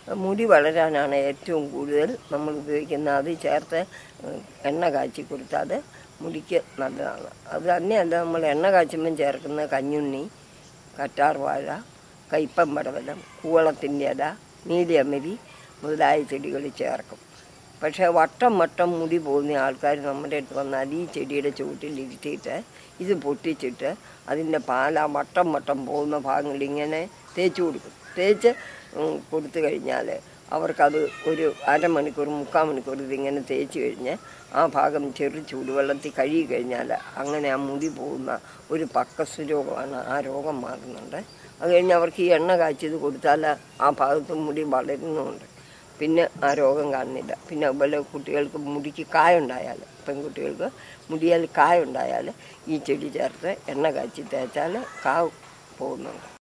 മുടി വളരാനാണ് ഏറ്റവും കൂടുതൽ നമ്മൾ ഉപയോഗിക്കുന്ന അത് ചേർത്ത് ഉം, എണ്ണ കാച്ചി കൊടുത്താൽ അത് മുടിക്ക് നല്ലതാണ് അത് തന്നെയല്ല നമ്മൾ എണ്ണ കാച്ചുമ്പം ചേർക്കുന്ന കഞ്ഞുണ്ണി കറ്റാർ വാഴ കയ്പം പടവലം കൂവളത്തിൻ്റെ ഇല നീലിയമ്മരി മുതലായ ചെടികൾ ചേർക്കും പക്ഷേ വട്ടം വട്ടം മുടി പോകുന്ന ആൾക്കാർ നമ്മുടെ അടുത്ത് വന്നാൽ ഈ ചെടിയുടെ ചുവട്ടിൽ ഇരുത്തിയിട്ട് ഇത് പൊട്ടിച്ചിട്ട് അതിൻ്റെ പാല വട്ടം വട്ടം പോകുന്ന ഭാഗങ്ങളിൽ ഇങ്ങനെ തേച്ച് കൊടുക്കും തേച്ച് ഉം, കൊടുത്തു കഴിഞ്ഞാൽ അവർക്കത് ഒരു അരമണിക്കൂർ മുക്കാൽ മണിക്കൂർ ഇതിങ്ങനെ തേച്ച് കഴിഞ്ഞ് ആ ഭാഗം ചെറു ചൂടുവെള്ളത്തിൽ കഴുകി കഴിഞ്ഞാൽ അങ്ങനെ ആ മുടി പോകുന്ന ഒരു പക്കസ് രോഗമാണ് ആ രോഗം മാറുന്നുണ്ട് അത് കഴിഞ്ഞ് അവർക്ക് ഈ എണ്ണ കാച്ചിയത് കൊടുത്താൽ ആ ഭാഗത്ത് മുടി വളരുന്നുമുണ്ട് പിന്നെ ആ രോഗം കാണുന്നില്ല പിന്നെ അതുപോലെ കുട്ടികൾക്ക് മുടിക്ക് കായുണ്ടായാൽ പെൺകുട്ടികൾക്ക് മുടിയാൽ കായുണ്ടായാൽ ഈ ചെടി ചേർത്ത് എണ്ണ കാച്ചി തേച്ചാൽ കാ പോകുന്നുണ്ട്